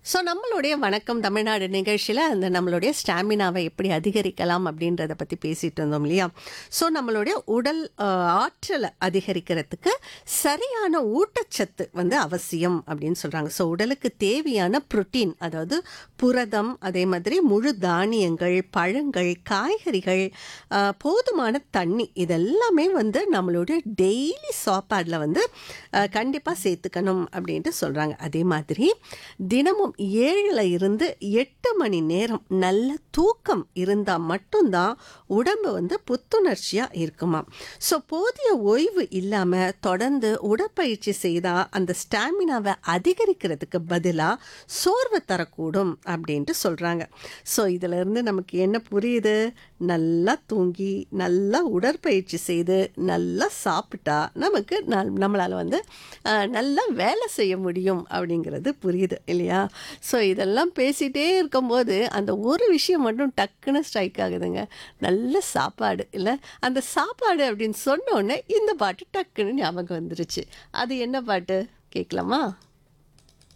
so நம்மளுடைய வணக்கம் தமிழ்நாடு நிகழ்ச்சியில் அந்த நம்மளுடைய ஸ்டாமினாவை எப்படி அதிகரிக்கலாம் அப்படின்றத பற்றி பேசிட்டு இருந்தோம் இல்லையா ஸோ நம்மளுடைய உடல் அஹ், ஆற்றலை அதிகரிக்கிறதுக்கு சரியான ஊட்டச்சத்து வந்து அவசியம் அப்படின்னு சொல்கிறாங்க ஸோ உடலுக்கு தேவையான புரோட்டீன் அதாவது புரதம் அதே மாதிரி முழு தானியங்கள் பழங்கள் காய்கறிகள் அஹ், போதுமான தண்ணி இதெல்லாமே வந்து நம்மளுடைய டெய்லி சாப்பாடில் வந்து கண்டிப்பாக சேர்த்துக்கணும் அப்படின்ட்டு சொல்கிறாங்க அதே மாதிரி தினமும் ஏழில் இருந்து எட்டு மணி நேரம் நல்ல தூக்கம் இருந்தால் மட்டும்தான் உடம்பு வந்து புத்துணர்ச்சியாக இருக்குமா ஸோ போதிய ஓய்வு இல்லாமல் தொடர்ந்து உடற்பயிற்சி செய்தால் அந்த ஸ்டாமினாவை அதிகரிக்கிறதுக்கு பதிலாக சோர்வு தரக்கூடும் அப்படின்ட்டு சொல்கிறாங்க ஸோ இதிலிருந்து நமக்கு என்ன புரியுது நல்லா தூங்கி நல்லா உடற்பயிற்சி செய்து நல்லா சாப்பிட்டா நமக்கு நல் நம்மளால் வந்து அஹ், நல்லா வேலை செய்ய முடியும் அப்படிங்கிறது புரியுது இல்லையா ஸோ இதெல்லாம் பேசிகிட்டே இருக்கும்போது அந்த ஒரு விஷயம் மட்டும் டக்குன்னு ஸ்ட்ரைக் ஆகுதுங்க நல்ல சாப்பாடு இல்லை அந்த சாப்பாடு அப்படின்னு சொன்ன உடனே இந்த பாட்டு டக்குன்னு ஞாபகம் வந்துருச்சு அது என்ன பாட்டு கேட்கலாமா